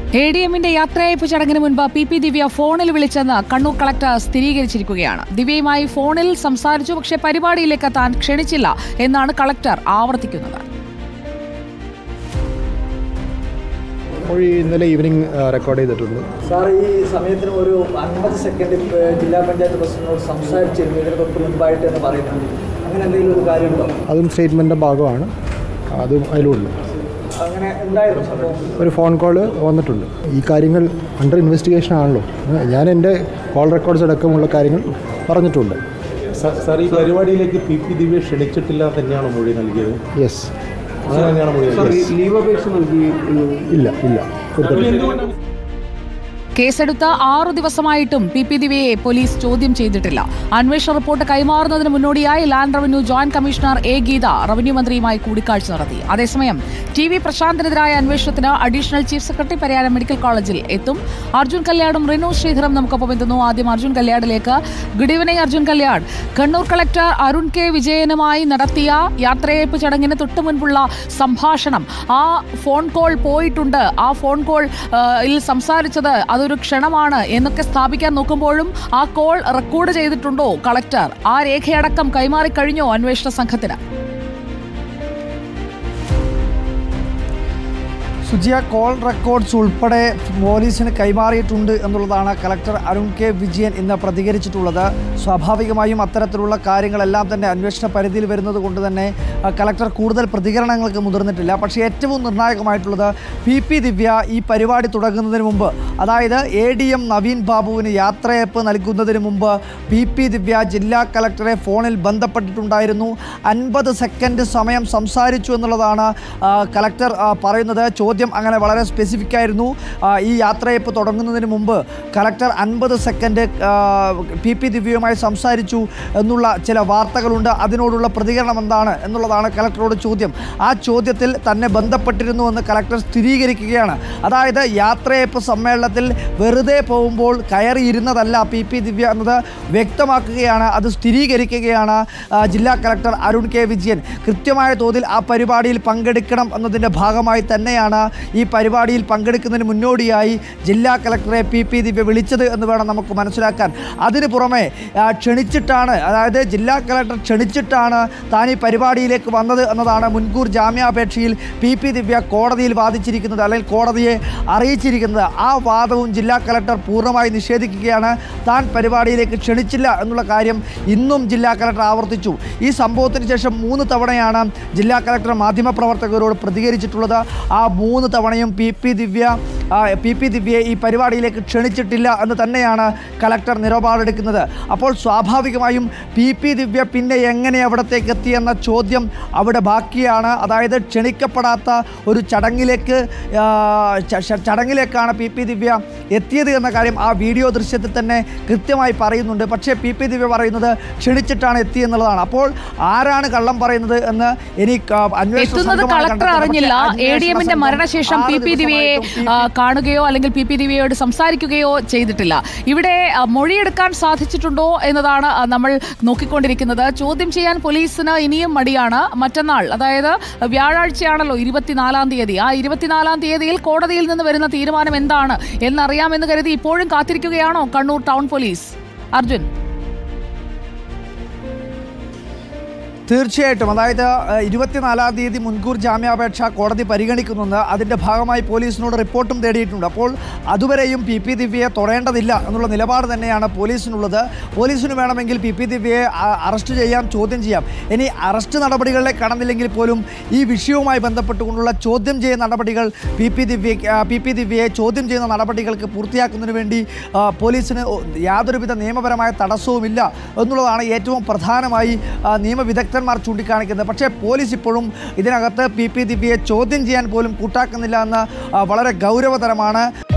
A D എമ്മിന്റെ യാത്രയയപ്പ് ചടങ്ങിന് മുൻപ് പി പി ദിവ്യ ഫോണിൽ വിളിച്ചെന്ന് കണ്ണൂർ കളക്ടർ സ്ഥിരീകരിച്ചിരിക്കുകയാണ് ദിവ്യയുമായി ഫോണിൽ സംസാരിച്ചു പക്ഷേ പരിപാടിയിലേക്ക് എത്താൻ ക്ഷണിച്ചില്ല എന്നാണ് കളക്ടർ ആവർത്തിക്കുന്നത് മൊഴി ഇന്നലെ ഈവനിങ് റെക്കോർഡ് ചെയ്തിട്ടുണ്ട് സാർ ഈ സമയത്തിന് ഒരു അൻപത് സെക്കൻഡ് ജില്ലാ പഞ്ചായത്ത് പ്രസിഡന്റിനോട് സംസാരിച്ചിരുന്നു ഇതിന് തൊട്ട് മുൻപായിട്ട് എന്ന് പറയുന്നത് അങ്ങനെ എന്തെങ്കിലും ഒരു കാര്യമുണ്ടോ അതും സ്റ്റേറ്റ്മെൻറ്റിൻ്റെ ഭാഗമാണ് അതും അതിലുണ്ട് അങ്ങനെ ഉണ്ടായിരുന്നു സംഭവം ഒരു ഫോൺ കോൾ വന്നിട്ടുണ്ട് ഈ കാര്യങ്ങൾ അണ്ടർ ഇൻവെസ്റ്റിഗേഷൻ ആണല്ലോ ഞാൻ എൻ്റെ കോൾ റെക്കോർഡ്സ് അടക്കമുള്ള കാര്യങ്ങൾ പറഞ്ഞിട്ടുണ്ട് സ- സാർ ഈ പരിപാടിയിലേക്ക് പി പി ദിവ്യ ക്ഷണിച്ചിട്ടില്ല എന്ന് തന്നെയാണ് മൊഴി നൽകിയത് യെസ് അങ്ങനെ തന്നെയാണ് മൊഴി നൽകിയത് ലീവ് അപേക്ഷ നൽകി ഇല്ല ഇല്ല കൊടുത്തിട്ടില്ല കേസെടുത്ത ആറു ദിവസമായിട്ടും പി പി ദിവ്യയെ പോലീസ് ചോദ്യം ചെയ്തിട്ടില്ല അന്വേഷണ റിപ്പോർട്ട് കൈമാറുന്നതിന് മുന്നോടിയായി land revenue joint commissioner A Geetha revenue മന്ത്രിയുമായി കൂടിക്കാഴ്ച നടത്തി അതേസമയം ടി വി പ്രശാന്തിനെതിരായ അന്വേഷണത്തിന് additional chief secretary Pariyaram medical കോളേജിൽ എത്തും അർജുൻ കല്യാടും റിനു ശ്രീധറും നമുക്കൊപ്പം എത്തുന്നു ആദ്യം അർജുൻ കല്യാടിലേക്ക് good evening Arjun Kalyad Kannur collector Arun K വിജയനുമായി നടത്തിയ യാത്രയയപ്പ് ചടങ്ങിന് തൊട്ടു മുൻപുള്ള സംഭാഷണം ആ ഫോൺ കോൾ പോയിട്ടുണ്ട് ആ ഫോൺ കോൾ ആ, ൽ സംസാരിച്ചത് അതൊരു ക്ഷണമാണ് എന്നൊക്കെ സ്ഥാപിക്കാൻ നോക്കുമ്പോഴും ആ കോൾ റെക്കോർഡ് ചെയ്തിട്ടുണ്ടോ കളക്ടർ ആ രേഖയടക്കം കൈമാറിക്കഴിഞ്ഞോ അന്വേഷണ സംഘത്തിന് സുജിയ കോൾ റെക്കോർഡ്സ് ഉൾപ്പെടെ പോലീസിന് കൈമാറിയിട്ടുണ്ട് എന്നുള്ളതാണ് കളക്ടർ അരുൺ കെ വിജയൻ ഇന്ന് പ്രതികരിച്ചിട്ടുള്ളത് സ്വാഭാവികമായും അത്തരത്തിലുള്ള കാര്യങ്ങളെല്ലാം തന്നെ അന്വേഷണ പരിധിയിൽ വരുന്നത് കൊണ്ട് തന്നെ ആ, കളക്ടർ കൂടുതൽ പ്രതികരണങ്ങൾക്ക് മുതിർന്നിട്ടില്ല പക്ഷേ ഏറ്റവും നിർണായകമായിട്ടുള്ളത് പി പി ദിവ്യ ഈ പരിപാടി തുടങ്ങുന്നതിന് മുമ്പ് അതായത് എ ഡി എം നവീൻ ബാബുവിന് യാത്രയയപ്പ് നൽകുന്നതിന് മുമ്പ് പി പി ദിവ്യ ജില്ലാ കളക്ടറെ ഫോണിൽ ബന്ധപ്പെട്ടിട്ടുണ്ടായിരുന്നു അൻപത് സെക്കൻഡ് സമയം സംസാരിച്ചു എന്നുള്ളതാണ് ആ, കളക്ടർ ആ, പറയുന്നത് ചോദ്യം അങ്ങനെ വളരെ സ്പെസിഫിക് ആയിരുന്നു ആ, ഈ യാത്രയപ്പ് തുടങ്ങുന്നതിന് മുമ്പ് കളക്ടർ അൻപത് സെക്കൻഡ് പി പി ദിവ്യയുമായി സംസാരിച്ചു എന്നുള്ള ചില വാർത്തകളുണ്ട് അതിനോടുള്ള പ്രതികരണം എന്താണ് എന്നുള്ളതാണ് കളക്ടറോട് ചോദ്യം ആ ചോദ്യത്തിൽ തന്നെ ബന്ധപ്പെട്ടിരുന്നു എന്ന് കളക്ടർ സ്ഥിരീകരിക്കുകയാണ് അതായത് യാത്രയപ്പ് സമ്മേളനത്തിൽ വെറുതെ പോകുമ്പോൾ കയറിയിരുന്നതല്ല പി പി ദിവ്യ എന്നത് വ്യക്തമാക്കുകയാണ് അത് സ്ഥിരീകരിക്കുകയാണ് ആ, ജില്ലാ കളക്ടർ അരുൺ കെ വിജയൻ കൃത്യമായ തോതിൽ ആ പരിപാടിയിൽ പങ്കെടുക്കണം എന്നതിൻ്റെ ഭാഗമായി തന്നെയാണ് ഈ പരിപാടിയിൽ പങ്കെടുക്കുന്നതിന് മുന്നോടിയായി ജില്ലാ കളക്ടറെ പി പി ദിവ്യ വിളിച്ചത് എന്ന് വേണം നമുക്ക് മനസ്സിലാക്കാൻ അതിന് പുറമെ ആ, ക്ഷണിച്ചിട്ടാണ് അതായത് ജില്ലാ കളക്ടർ ക്ഷണിച്ചിട്ടാണ് താൻ ഈ പരിപാടിയിലേക്ക് വന്നത് എന്നതാണ് മുൻകൂർ ജാമ്യാപേക്ഷയിൽ പി പി ദിവ്യ കോടതിയിൽ വാദിച്ചിരിക്കുന്നത് അല്ലെങ്കിൽ കോടതിയെ അറിയിച്ചിരിക്കുന്നത് ആ വാദവും ജില്ലാ കളക്ടർ പൂർണ്ണമായി നിഷേധിക്കുകയാണ് താൻ പരിപാടിയിലേക്ക് ക്ഷണിച്ചില്ല എന്നുള്ള കാര്യം ഇന്നും ജില്ലാ കളക്ടർ ആവർത്തിച്ചു ഈ സംഭവത്തിന് ശേഷം മൂന്ന് തവണയാണ് ജില്ലാ കളക്ടർ മാധ്യമപ്രവർത്തകരോട് പ്രതികരിച്ചിട്ടുള്ളത് ആ മൂന്ന് തവണയും പി പി ദിവ്യ ആ, പി പി ദിവ്യയെ ഈ പരിപാടിയിലേക്ക് ക്ഷണിച്ചിട്ടില്ല എന്ന് തന്നെയാണ് കളക്ടർ നിലപാടെടുക്കുന്നത് അപ്പോൾ സ്വാഭാവികമായും പി പി ദിവ്യ പിന്നെ എങ്ങനെ അവിടത്തേക്ക് എത്തിയെന്ന ചോദ്യം അവിടെ ബാക്കിയാണ് അതായത് ക്ഷണിക്കപ്പെടാത്ത ഒരു ചടങ്ങിലേക്ക് ആ, ച- ച- ചടങ്ങിലേക്കാണ് പി പി ദിവ്യ എത്തിയത് എന്ന കാര്യം ആ വീഡിയോ ദൃശ്യത്തിൽ തന്നെ കൃത്യമായി പറയുന്നുണ്ട് പക്ഷേ പി പി ദിവ്യ പറയുന്നത് ക്ഷണിച്ചിട്ടാണ് എത്തിയെന്നുള്ളതാണ് അപ്പോൾ ആരാണ് കള്ളം പറയുന്നത് എന്ന് ഇനി ക- അന്വേഷണ എത്തുന്നത് സംഘമാണ് കളക്ടർ കണ്ടെത്തുന്നത്. അറിഞ്ഞില്ല പക്ഷേ എ ഡി അന്വേഷണ എമ്മിന്റെ സംഘം മരണശേഷം ആറ് പി പി ദിവ്യയെ ദിവസമായിട്ടും പി. ആ, കാണുകയോ അല്ലെങ്കിൽ പി പി ദിവ്യയോട് സംസാരിക്കുകയോ ചെയ്തിട്ടില്ല ഇവിടെ ആ, മൊഴിയെടുക്കാൻ സാധിച്ചിട്ടുണ്ടോ എന്നതാണ് ആ, നമ്മൾ നോക്കിക്കൊണ്ടിരിക്കുന്നത് ചോദ്യം ചെയ്യാൻ പോലീസിന് ഇനിയും മടിയാണ് മറ്റന്നാൾ അതായത് വ്യാഴാഴ്ചയാണല്ലോ ഇരുപത്തിനാലാം തീയതി ആ ഇരുപത്തിനാലാം തീയതിയിൽ കോടതിയിൽ നിന്ന് വരുന്ന തീരുമാനം എന്താണ് എന്നറിയാമെന്ന് കരുതി ഇപ്പോഴും കാത്തിരിക്കുകയാണോ കണ്ണൂർ ടൗൺ പോലീസ് അർജുൻ തീർച്ചയായിട്ടും അതായത് ഏഹ്, ഇരുപത്തിനാലാം തീയതി മുൻകൂർ ജാമ്യാപേക്ഷ കോടതി പരിഗണിക്കുന്നുണ്ട് അതിൻ്റെ ഭാഗമായി പോലീസിനോട് റിപ്പോർട്ടും തേടിയിട്ടുണ്ട് അപ്പോൾ അതുവരെയും പി പി ദിവ്യയെ തൊടേണ്ടതില്ല എന്നുള്ള നിലപാട് തന്നെയാണ് പോലീസിനുള്ളത് പോലീസിന് വേണമെങ്കിൽ പി പി ദിവ്യയെ അ- അറസ്റ്റ് ചെയ്യാം ചോദ്യം ചെയ്യാം ഇനി അറസ്റ്റ് നടപടികളിലേക്ക് കടന്നില്ലെങ്കിൽ പോലും ഈ വിഷയവുമായി ബന്ധപ്പെട്ടുകൊണ്ടുള്ള ചോദ്യം ചെയ്യുന്ന നടപടികൾ P P Divya P P ദിവ്യയെ ചോദ്യം ചെയ്യുന്ന നടപടികൾക്ക് പൂർത്തിയാക്കുന്നതിന് വേണ്ടി ആ, പോലീസിന് ഒ- യാതൊരുവിധ നിയമപരമായ തടസ്സവുമില്ല എന്നുള്ളതാണ് ഏറ്റവും പ്രധാനമായി ആ, നിയമവിദഗ്ധന്മാർ ചൂണ്ടിക്കാണിക്കുന്നത് പക്ഷേ പോലീസ് ഇപ്പോഴും ഇതിനകത്ത് പി പി ദിവ്യയെ ചോദ്യം ചെയ്യാൻ പോലും കൂട്ടാക്കുന്നില്ല എന്ന് ആ, വളരെ ഗൗരവതരമാണ്